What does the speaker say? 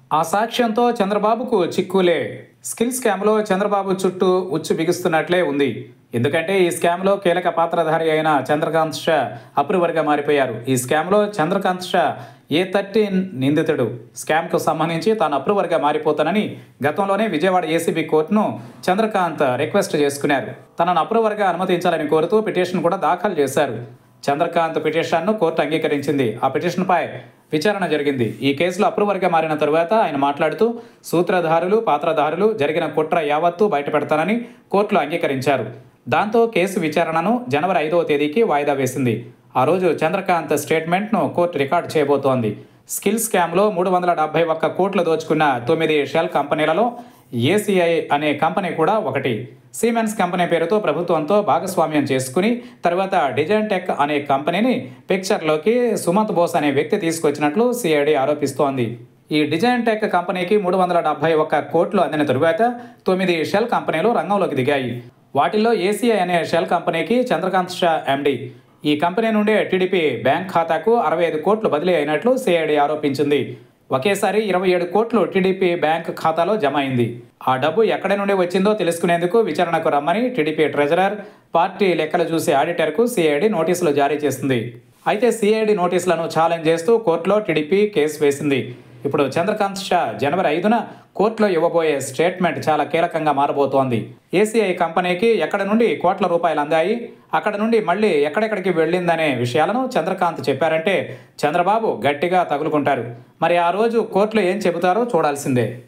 ఆ సాక్ష్యంతో చంద్రబాబుకు చిక్కులే స్కిల్ స్కామ్లో చంద్రబాబు చుట్టూ ఉచ్చు బిగుస్తున్నట్లే ఉంది ఎందుకంటే ఈ స్కామ్లో కీలక పాత్రధారి అయిన చంద్రకాంత్ షా అప్రూవర్గా మారిపోయారు ఈ స్కామ్లో చంద్రకాంత్ షా ఏ థర్టీన్ నిందితుడు స్కామ్కు సంబంధించి తాను అప్రూవర్గా మారిపోతానని గతంలోనే విజయవాడ ఏసీబీ కోర్టును చంద్రకాంత్ రిక్వెస్ట్ చేసుకున్నారు తనను అప్రూవర్గా అనుమతించాలని కోరుతూ పిటిషన్ కూడా దాఖలు చేశారు చంద్రకాంత్ పిటిషన్ను కోర్టు అంగీకరించింది ఆ పిటిషన్పై విచారణ జరిగింది ఈ కేసులో అప్రూవర్గా మారిన తరువాత ఆయన మాట్లాడుతూ సూత్రధారులు పాత్రధారులు జరిగిన కుట్ర యావత్తూ బయటపెడతానని కోర్టులో అంగీకరించారు దాంతో కేసు విచారణను జనవరి ఐదవ తేదీకి వాయిదా వేసింది ఆ రోజు చంద్రకాంత్ స్టేట్మెంట్ను కోర్టు రికార్డు చేయబోతోంది స్కిల్ స్కామ్లో మూడు వందల డెబ్బై ఒక్క కోట్లు దోచుకున్న తొమ్మిది షెల్ కంపెనీలలో ఏసీఐ అనే కంపెనీ కూడా ఒకటి సీమెన్స్ కంపెనీ పేరుతో ప్రభుత్వంతో భాగస్వామ్యం చేసుకుని తర్వాత డిజైన్ టెక్ అనే కంపెనీని పిక్చర్లోకి సుమంత్ బోస్ అనే వ్యక్తి తీసుకొచ్చినట్లు సిఐడి ఆరోపిస్తోంది ఈ డిజైన్ టెక్ కంపెనీకి మూడు వందల డెబ్బై ఒక్క కోట్లు అందిన తరువాత తొమ్మిది షెల్ కంపెనీలు రంగంలోకి దిగాయి వాటిల్లో ఏసీఐ అనే షెల్ కంపెనీకి చంద్రకాంత్ షా ఎండి ఈ కంపెనీ నుండే టీడీపీ బ్యాంక్ ఖాతాకు అరవై ఐదు కోట్లు బదిలీ అయినట్లు సిఐడి ఆరోపించింది ఒకేసారి ఇరవై ఏడు కోట్లు టీడీపీ బ్యాంక్ ఖాతాలో జమ అయింది ఆ డబ్బు ఎక్కడి నుండి వచ్చిందో తెలుసుకునేందుకు విచారణకు రమ్మని టీడీపీ ట్రెజరర్ పార్టీ లెక్కలు చూసే ఆడిటర్కు సిఐడి నోటీసులు జారీ చేసింది అయితే సిఐడి నోటీసులను ఛాలెంజ్ చేస్తూ కోర్టులో టీడీపీ కేసు వేసింది ఇప్పుడు చంద్రకాంత్ షా జనవరి ఐదున కోర్టులో ఇవ్వబోయే స్టేట్మెంట్ చాలా కీలకంగా మారబోతోంది ఏసీఐ కంపెనీకి ఎక్కడ నుండి కోట్ల రూపాయలు అందాయి అక్కడ నుండి మళ్ళీ ఎక్కడెక్కడికి వెళ్ళిందనే విషయాలను చంద్రకాంత్ చెప్పారంటే చంద్రబాబు గట్టిగా తగులుకుంటారు మరి ఆ రోజు కోర్టులో ఏం చెబుతారో చూడాల్సిందే